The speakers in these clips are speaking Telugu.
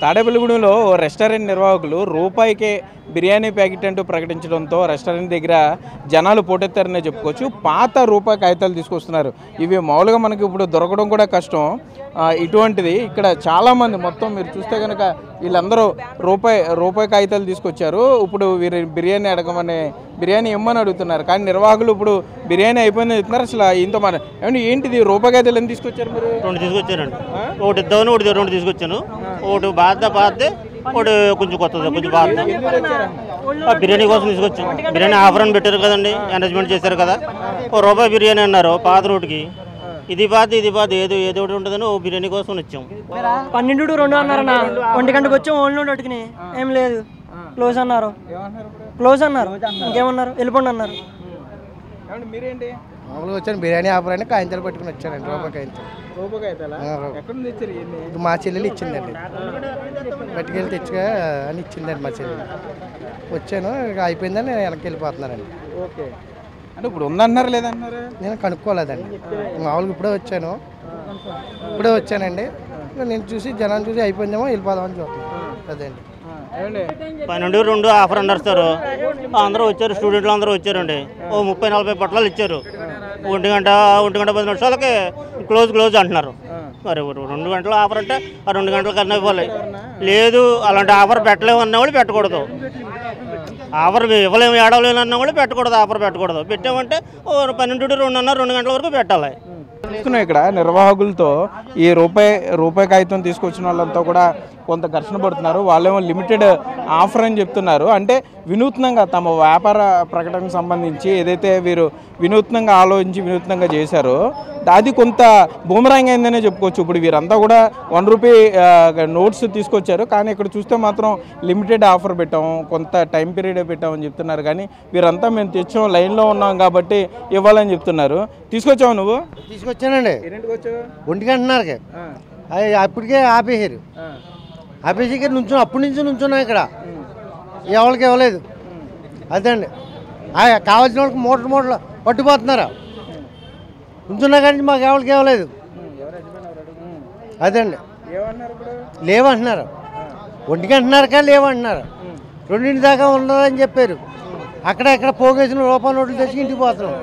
తాడేపల్లిగూడెంలో ఓ రెస్టారెంట్ నిర్వాహకులు రూపాయికే బిర్యానీ ప్యాకెట్ అంటూ ప్రకటించడంతో రెస్టారెంట్ దగ్గర జనాలు పోటెత్తారనే చెప్పుకోవచ్చు పాత రూపాయి కాగితాలు తీసుకొస్తున్నారు ఇవి మామూలుగా మనకి ఇప్పుడు దొరకడం కూడా కష్టం ఆ, ఇటువంటిది ఇక్కడ చాలామంది మొత్తం మీరు చూస్తే కనుక వీళ్ళందరూ రూపాయి రూపాయి కాగితాలు తీసుకొచ్చారు ఇప్పుడు వీరు బిర్యానీ అడగమని బిర్యానీ ఇమ్మని అడుగుతున్నారు కానీ నిర్వాహకులు ఇప్పుడు బిర్యానీ అయిపోయింది చెప్తున్నారు అసలు ఇంత మన ఏమండి ఏంటిది రూపాయి కాగితాలు ఎందుకు తీసుకొచ్చారు మీరు రెండు తీసుకొచ్చానండి ఒకటి ఇద్దామని ఒకటి రెండు తీసుకొచ్చాను ఒకటి బాధ బాధ ఒకటి కొంచెం కొత్తది కొంచెం బాధ ఆ బిర్యానీ కోసం తీసుకొచ్చాం బిర్యానీ ఆఫర్ అని పెట్టారు కదండి మేనేజ్మెంట్ చేశారు కదా ఓ రూపాయి బిర్యానీ అన్నారు పాత రోడ్డుకి ఇది బాధ ఇది బాధ ఏదో ఏదో ఒకటి ఉంటుందని ఓ బిర్యానీ కోసం వచ్చాం పన్నెండు టు రెండు అన్నారన్న ఒంటి గంటకు వచ్చి ఓన్లీ ఒకటికి ఏం లేదు క్లోజ్ అన్నారు క్లోజ్ అన్నారు ఇంకేమన్నారు వెళ్ళిపోండి అన్నారు ఏమండి మీరేంటి మామూలుగా వచ్చాను బిర్యానీ ఆఫర్ అని కాయింతలు పట్టుకుని వచ్చానండి రూపాయి కాయింతలు రూపాయి కాగితాలా ఎక్కడ నుంచి తెచ్చారు ఇవన్నీ ఇది మా చెల్లెలు ఇచ్చిందండి పట్టుకెళ్ళి తెచ్చుగా అని ఇచ్చిందండి మా చెల్లెలు వచ్చాను ఇక అయిపోయిందని నేను వెనక్కి వెళ్ళిపోతున్నానండి ఓకే అంటే ఇప్పుడు ఉందన్నారు లేదన్నారు నేను కనుక్కోలేదండి మామూలుగా ఇప్పుడే వచ్చాను ఇప్పుడే వచ్చానండి ఇక నేను చూసి జనాన్ని చూసి అయిపోయిందేమో వెళ్ళిపోదామని చూస్తున్నాను అదండి ఏమండి పన్నెండు రెండు ఆఫర్ అన్నారు సార్ అందరూ వచ్చారు స్టూడెంట్లు అందరూ వచ్చారండి ఓ ముప్పై నలభై పొట్లాలు ఇచ్చారు ఒంటి గంట ఒంటి గంట పది నిమిషాలకి క్లోజ్ క్లోజ్ అంటున్నారు మరి రెండు గంటల ఆఫర్ అంటే ఆ రెండు గంటల కన్నా ఇవ్వాలి లేదు అలాంటి ఆఫర్ పెట్టలేము అన్న వాళ్ళు పెట్టకూడదు ఆఫర్ ఇవ్వలేము ఏడవలేము అన్న వాళ్ళు పెట్టకూడదు ఆఫర్ పెట్టకూడదు పెట్టామంటే ఓ పన్నెండు టు రెండున్నర రెండు గంటల వరకు పెట్టాలి చూస్తున్నాం ఇక్కడ నిర్వాహకులతో ఈ రూపాయి రూపాయి కాగితం తీసుకొచ్చిన వాళ్ళంతా కూడా కొంత ఘర్షణ పడుతున్నారు వాళ్ళేమో లిమిటెడ్ ఆఫర్ అని చెప్తున్నారు అంటే వినూత్నంగా తమ వ్యాపార ప్రకటనకు సంబంధించి ఏదైతే వీరు వినూత్నంగా ఆలోచించి వినూత్నంగా చేశారో అది కొంత బూమరాంగ్ అయిందనే చెప్పుకోవచ్చు ఇప్పుడు వీరంతా కూడా వన్ రూపీ నోట్స్ తీసుకొచ్చారు కానీ ఇక్కడ చూస్తే మాత్రం లిమిటెడ్ ఆఫర్ పెట్టాం కొంత టైం పీరియడ్ పెట్టామని చెప్తున్నారు కానీ వీరంతా మేము తెచ్చాం లైన్లో ఉన్నాం కాబట్టి ఇవ్వాలని చెప్తున్నారు తీసుకొచ్చావు నువ్వు తీసుకొచ్చానండి ఎన్నింటికి వచ్చావు ఒంటి గంటన్నరకి అవి అప్పటికే ఆపేసారు ఆపేసి ఇక్కడ నుంచో అప్పటి నుంచి నుంచున్నాం ఇక్కడ ఎవరికి ఇవ్వలేదు అదండి ఆ కావాల్సిన వాళ్ళకి మూటలు మూటలు పట్టుకుపోతున్నారు నుంచున్నా కానీ మాకు ఎవరికి ఇవ్వలేదు అదండి ఏమన్నారు ఇప్పుడు లేవంటున్నారు ఒంటి గంటన్నరకా లేవంటున్నారు రెండింటి దాకా ఉండదని చెప్పారు అక్కడ ఇక్కడ పోగేసిన రూపాయల నోట్లు తెచ్చి ఇంటికి పోతున్నాం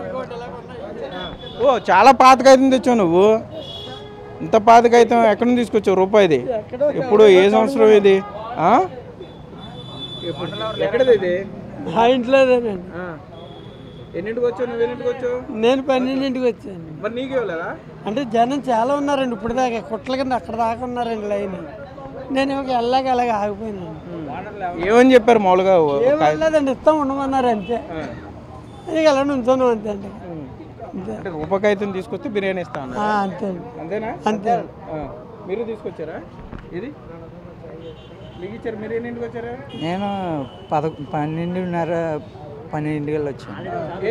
ఓ చాలా పాతకైతం తెచ్చావు నువ్వు ఇంత పాతకైతం ఎక్కడి నుంచి తీసుకొచ్చావు రూపాయిది ఇప్పుడు ఏ సంవత్సరం ఇది ఆ? ఎప్పుడు- ఎక్కడిది ఇది మా ఇంట్లోనేనండి ఆ. ఎన్నింటికి వచ్చావు నువ్వు ఎన్నింటికి వచ్చావు నేను పన్నెండింటికి వచ్చాను మరి నీకు ఇవ్వలేదా అంటే జనం చాలా ఉన్నారండి ఇప్పుడు దాకా కుట్ల కింద అక్కడ దాకా ఉన్నారండి లైన్ నేను ఒక వెళ్ళాక అలాగ ఆగిపోయినాను ఏమని చెప్పారు మామూలుగా ఓ ఏం కాగితం? వెళ్ళలేదండి ఇస్తాం ఉండమన్నారు అంతే ఇక అలా నుంచోను అంతే అండి అంతే అంటే రూపాయి కాగితం తీసుకొస్తే బిర్యానీ ఇస్తా అన్నారు ఆ, అంతే అండి అంతేనా అంతే ఆ. మీరు తీసుకొచ్చారా ఇది మీకు ఇచ్చారు మీరు ఎన్నింటికి వచ్చారా నేను పద పన్నెండున్నర పన్నెండింటికి వచ్చాను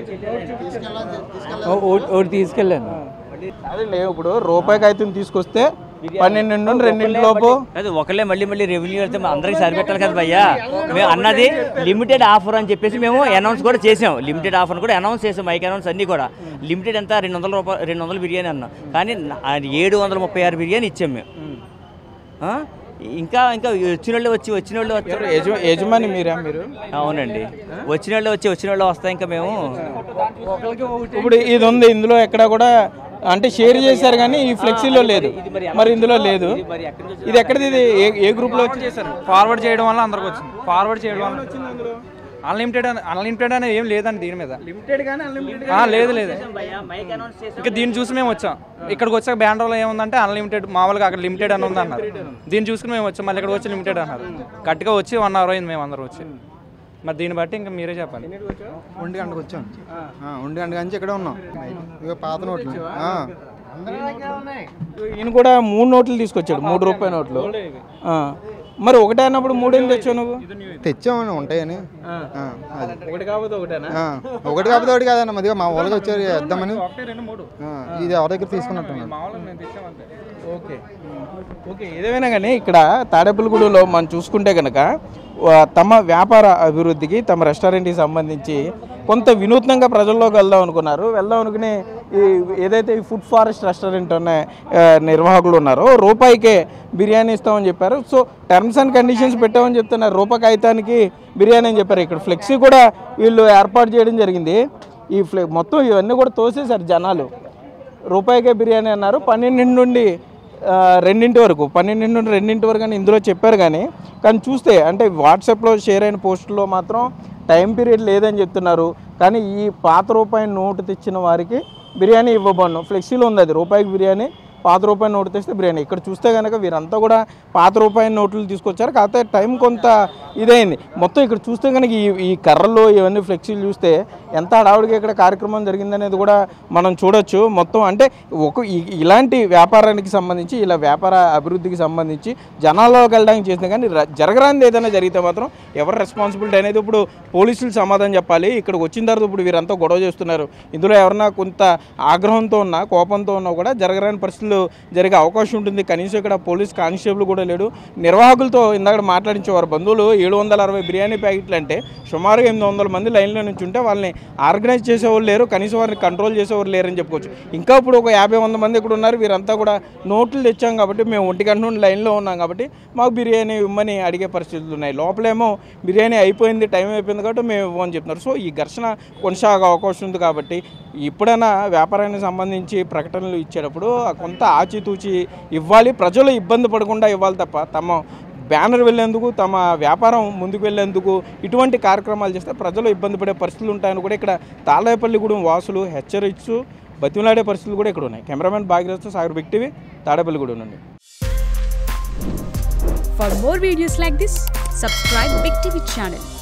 ఓ- ఓ- ఒకటి తీసుకెళ్ళాను అదండి ఇప్పుడు రూపాయి కాగితం తీసుకొస్తే పన్నెండు నుండి రెండింటి లోపు అది ఒకళ్ళే మళ్ళీ మళ్ళీ రెవెన్యూ వెళ్తే మా అందరికి సరిపెట్టాలి కదా భయ్యా మేము అన్నది లిమిటెడ్ ఆఫర్ అని చెప్పేసి మేము అనౌన్స్ కూడా చేసాం లిమిటెడ్ ఆఫర్ కూడా అనౌన్స్ చేసాం మైక్ అనౌన్స్ అన్నీ కూడా లిమిటెడ్ ఎంత రెండు వందల రూపాయలు రెండు వందల బిర్యానీ అన్నాం కానీ నా- అది ఏడు వందల ముప్పై ఆరు బిర్యానీ ఇచ్చాం మేము ఆ? ఇంకా ఇంకా వచ్చిన వాళ్ళు వచ్చి వచ్చిన వాళ్ళు వచ్చి ఎవరు యజమా- యజమాని మీరా మీరు అవునండి వచ్చిన వాళ్ళు వచ్చి వచ్చిన వాళ్ళు వస్తాయి ఇంకా మేము ఇప్పుడు ఇది ఉంది ఇందులో ఎక్కడ కూడా అంటే షేర్ చేశారు కానీ ఈ ఫ్లెక్సీలో లేదు మరి ఇందులో లేదు ఇది ఎక్కడిది ఇది ఏ ఏ గ్రూప్ లో వచ్చి చేశారు ఫార్వర్డ్ చేయడం వల్ల అందరికి వచ్చింది ఫార్వర్డ్ చేయడం వల్ల అన్లిమిటెడ్ అని అన్లిమిటెడ్ అనేది ఏం లేదండి దీని మీద లిమిటెడ్ కానీ అన్లిమిటెడ్ ఆ, లేదు లేదు ఇంకా దీన్ని చూసి మేము వచ్చాం ఇక్కడికి వచ్చాక బ్యాండ్రోలో ఏముందంటే అన్లిమిటెడ్ మామూలుగా అక్కడ లిమిటెడ్ అని ఉంది అన్నారు దీన్ని చూసుకుని మేము వచ్చాం మళ్ళీ ఇక్కడికి వచ్చి లిమిటెడ్ అన్నారు గట్టిగా వచ్చి వన్ అవర్ అయింది మేము అందరం వచ్చి మరి దీన్ని బట్టి ఇంకా మీరే చెప్పాలి ఒంటి గంటకు వచ్చాం ఆ, ఒంటి గంట నుంచి ఇక్కడే ఉన్నాం ఇక పాత నోట్లు ఆ. ఈయన కూడా మూడు నోట్లు తీసుకొచ్చాడు మూడు రూపాయి నోట్లు ఆ. మరి ఒకటే అన్నప్పుడు మూడేం తెచ్చావు నువ్వు తెచ్చామని ఉంటాయని ఆ, అది ఒకటి కాకపోతే ఒకటేనా ఆ, ఒకటి కాకపోతే ఒకటి కాదన్న మదిగా మా వాళ్ళకి వచ్చారు ఇద్దామని ఒకటి రెండు మూడు ఆ, ఇది ఎవరి దగ్గర తీసుకున్నట్టున్నాను మామూలుగా మేము తెచ్చామంతే ఓకే ఓకే ఏదేమైనా కానీ ఇక్కడ తాడేపల్లిగూడలో మనం చూసుకుంటే కనుక వా- తమ వ్యాపార అభివృద్ధికి తమ రెస్టారెంట్కి సంబంధించి కొంత వినూత్నంగా ప్రజల్లోకి వెళ్దాం అనుకున్నారు వెళ్దాం అనుకుని ఈ ఏదైతే ఈ ఫుడ్ ఫారెస్ట్ రెస్టారెంట్ అనే ఆ, నిర్వాహకులు ఉన్నారో రూపాయికే బిర్యానీ ఇస్తామని చెప్పారు సో టర్మ్స్ అండ్ కండిషన్స్ పెట్టామని చెప్తున్నారు రూపాయి కాగితానికి బిర్యానీ అని చెప్పారు ఇక్కడ ఫ్లెక్సీ కూడా వీళ్ళు ఏర్పాటు చేయడం జరిగింది ఈ ఫ్లె మొత్తం ఇవన్నీ కూడా తోసేశారు జనాలు రూపాయికే బిర్యానీ అన్నారు పన్నెండింటి నుండి ఆ, రెండింటి వరకు పన్నెండింటి నుండి రెండింటి వరకు అని ఇందులో చెప్పారు కానీ కానీ చూస్తే అంటే వాట్సాప్లో షేర్ అయిన పోస్టులో మాత్రం టైం పీరియడ్ లేదని చెప్తున్నారు కానీ ఈ పాత రూపాయి నోటు తెచ్చిన వారికి బిర్యానీ ఇవ్వబోను ఫ్లెక్సీలో ఉంది అది రూపాయికి బిర్యానీ పాత రూపాయి నోటు తెస్తే బిర్యానీ ఇక్కడ చూస్తే కనుక వీరంతా కూడా పాత రూపాయి నోట్లు తీసుకొచ్చారు కాకపోతే టైం కొంత ఇదైంది మొత్తం ఇక్కడ చూస్తే కనుక ఈ ఈ కర్రలు ఇవన్నీ ఫ్లెక్సీలు చూస్తే ఎంత హడావుడిగా ఇక్కడ కార్యక్రమం జరిగిందనేది కూడా మనం చూడొచ్చు మొత్తం అంటే ఒక ఈ- ఇలాంటి వ్యాపారానికి సంబంధించి ఇలా వ్యాపార అభివృద్ధికి సంబంధించి జనాల్లోకి వెళ్ళడానికి చేసింది కానీ ర- జరగరానిది ఏదైనా జరిగితే మాత్రం ఎవరు రెస్పాన్సిబిలిటీ అనేది ఇప్పుడు పోలీసులు సమాధానం చెప్పాలి ఇక్కడికి వచ్చిన తర్వాత ఇప్పుడు వీరంతా గొడవ చేస్తున్నారు ఇందులో ఎవరన్నా కొంత ఆగ్రహంతో ఉన్నా కోపంతో ఉన్నా కూడా జరగరాని పరిస్థితులు జరిగే అవకాశం ఉంటుంది కనీసం ఇక్కడ పోలీస్ కానిస్టేబుల్ కూడా లేడు నిర్వాహకులతో ఇందాక మాట్లాడించేవారు బంధువులు ఏడు వందల అరవై బిర్యానీ ప్యాకెట్లు అంటే సుమారుగా ఎనిమిది వందల మంది లైన్లో నుంచి ఉంటే వాళ్ళని ఆర్గనైజ్ చేసేవాళ్ళు లేరు కనీసం వారిని కంట్రోల్ చేసేవారు లేరని చెప్పుకోవచ్చు ఇంకా ఇప్పుడు ఒక యాభై వంద మంది ఇక్కడ ఉన్నారు వీరంతా కూడా నోట్లు తెచ్చాం కాబట్టి మేము ఒంటి గంట నుండి లైన్లో ఉన్నాం కాబట్టి మాకు బిర్యానీ ఇవ్వమని అడిగే పరిస్థితులు ఉన్నాయి లోపలేమో బిర్యానీ అయిపోయింది టైం అయిపోయింది కాబట్టి మేము ఇవ్వమని చెప్తున్నారు సో ఈ ఘర్షణ కొనసాగే అవకాశం ఉంది కాబట్టి ఎప్పుడైనా వ్యాపారానికి సంబంధించి ప్రకటనలు ఇచ్చేటప్పుడు కొంత ఆచితూచి ఇవ్వాలి ప్రజలు ఇబ్బంది పడకుండా ఇవ్వాలి తప్ప తమ బ్యానర్ వెళ్ళేందుకు తమ వ్యాపారం ముందుకు వెళ్ళేందుకు ఇటువంటి కార్యక్రమాలు చేస్తే ప్రజలు ఇబ్బంది పడే పరిస్థితులు ఉంటాయని కూడా ఇక్కడ తాడేపల్లిగూడెం వాసులు హెచ్చరిస్తూ బతిమలాడే పరిస్థితులు కూడా ఇక్కడ ఉన్నాయి cameraman Bhagyaratha Sagar big TV Tadepalligudem నుండి For more videos like this, subscribe Big TV channel